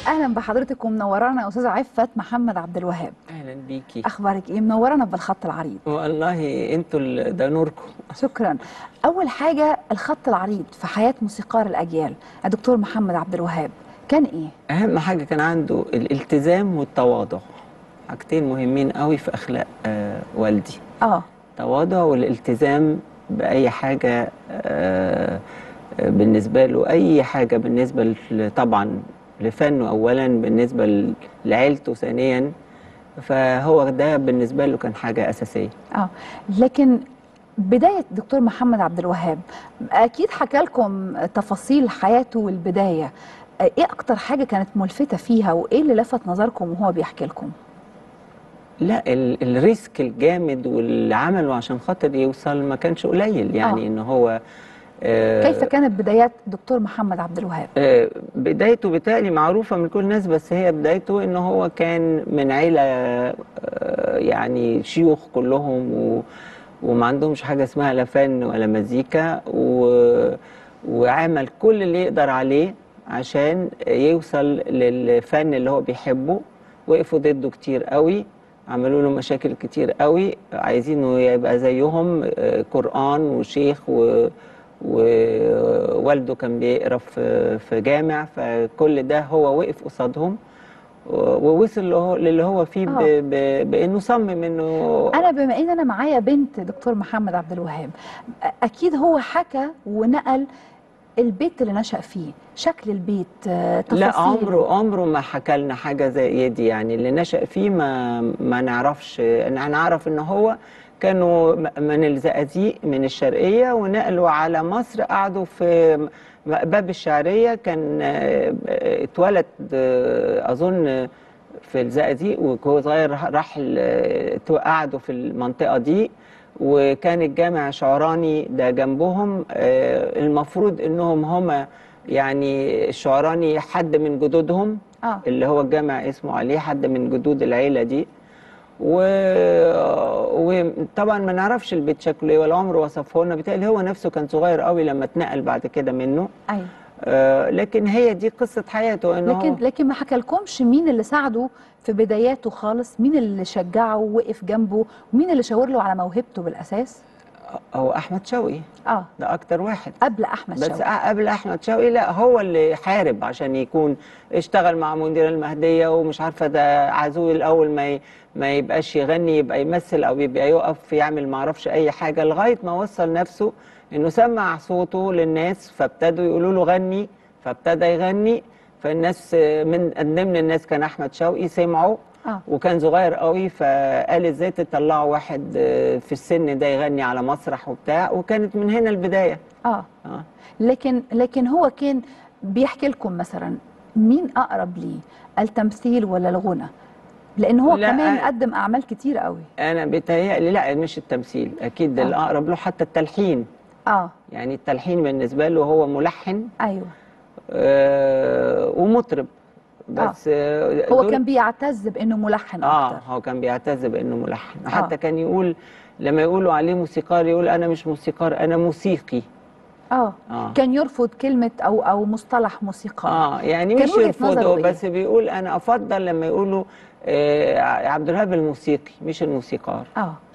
اهلا بحضرتك ومنورانا يا استاذه عفت محمد عبد الوهاب اهلا بيكي اخبارك ايه منورانا بالخط العريض والله انتوا ال- ده نوركم شكرا اول حاجه الخط العريض في حياه موسيقار الاجيال الدكتور محمد عبد الوهاب كان ايه اهم حاجه كان عنده الالتزام والتواضع حاجتين مهمين قوي في اخلاق آه والدي اه التواضع والالتزام باي حاجه آه آه، بالنسبه له اي حاجه بالنسبه ل- طبعا لفنه اولا بالنسبه ل- لعيلته ثانيا فهو ده بالنسبه له كان حاجه اساسيه اه لكن بدايه دكتور محمد عبد الوهاب اكيد حكى لكم تفاصيل حياته والبدايه آه، ايه اكتر حاجه كانت ملفته فيها وايه اللي لفت نظركم وهو بيحكي لكم لا ال- الريسك الجامد واللي عمله عشان خاطر يوصل ما كانش قليل يعني آه. ان هو آه، كيف كانت بدايات دكتور محمد عبد الوهاب آه، بدايته بالتالي معروفة من كل الناس بس هي بدايته ان هو كان من عيلة آه، يعني شيوخ كلهم و وما عندهمش حاجة اسمها لا فن ولا مزيكا و وعمل كل اللي يقدر عليه عشان يوصل للفن اللي هو بيحبه وقفوا ضده كتير قوي عملوا له مشاكل كتير قوي عايزينه يبقى زيهم آه، قرآن وشيخ و ووالده كان بيقرا في في جامع فكل ده هو وقف قصادهم و- ووصل اللي هو- للي هو فيه ب- آه. ب- بانه صمم انه انا بما ان انا معايا بنت دكتور محمد عبد الوهاب أ- اكيد هو حكى ونقل البيت اللي نشأ فيه شكل البيت آه، تفاصيل لا عمره عمره ما حكى لنا حاجه زي دي يعني اللي نشأ فيه ما ما نعرفش انا نعرف ان هو كانوا م- من الزقازيق من الشرقيه ونقلوا على مصر قعدوا في م- باب الشعريه كان آه، آه، اتولد آه، اظن في الزقازيق وهو صغير راح ال- تو- قعدوا في المنطقه دي وكان الجامع شعراني ده جنبهم آه، المفروض انهم هما يعني الشعراني حد من جدودهم اه اللي هو الجامع اسمه عليه حد من جدود العيلة دي و... وطبعا ما نعرفش البيت شكله ايه ولا عمره وصفه لنا بالتالي هو نفسه كان صغير قوي لما اتنقل بعد كده منه ايوه آه لكن هي دي قصة حياته انه لكن هو- لكن ما حكالكمش مين اللي ساعده في بداياته خالص مين اللي شجعه ووقف جنبه ومين اللي شاور له على موهبته بالاساس هو احمد شوقي اه ده اكتر واحد قبل احمد بس شوقي قبل احمد شوقي لا هو اللي حارب عشان يكون اشتغل مع منيره المهديه ومش عارفه ده عزوي الاول ما ي... ما يبقاش يغني يبقى يمثل او يبقى يقف يعمل ما اعرفش اي حاجه لغايه ما وصل نفسه انه سمع صوته للناس فابتدوا يقولوا له غني فابتدى يغني فالناس من ضمن الناس كان احمد شوقي سمعه اه وكان صغير قوي فقال ازاي تطلعوا واحد آه، في السن ده يغني على مسرح وبتاع وكانت من هنا البدايه اه اه لكن لكن هو كان بيحكي لكم مثلا مين اقرب ليه التمثيل ولا الغنى لان هو لا، كمان أنا- قدم اعمال كتير قوي انا بيتهيألي لا مش التمثيل اكيد آه. الاقرب له حتى التلحين اه يعني التلحين بالنسبه له هو ملحن ايوه آه ومطرب بس آه هو دول- كان بيعتز بانه ملحن اه اكتر هو كان بيعتز بانه ملحن آه. حتى كان يقول لما يقولوا عليه موسيقار يقول انا مش موسيقار انا موسيقي اه اه كان يرفض كلمه او او مصطلح موسيقار اه يعني كان مش وجهة يرفضه نظره إيه؟ بس بيقول انا افضل لما يقولوا آه عبد الوهاب الموسيقي مش الموسيقار اه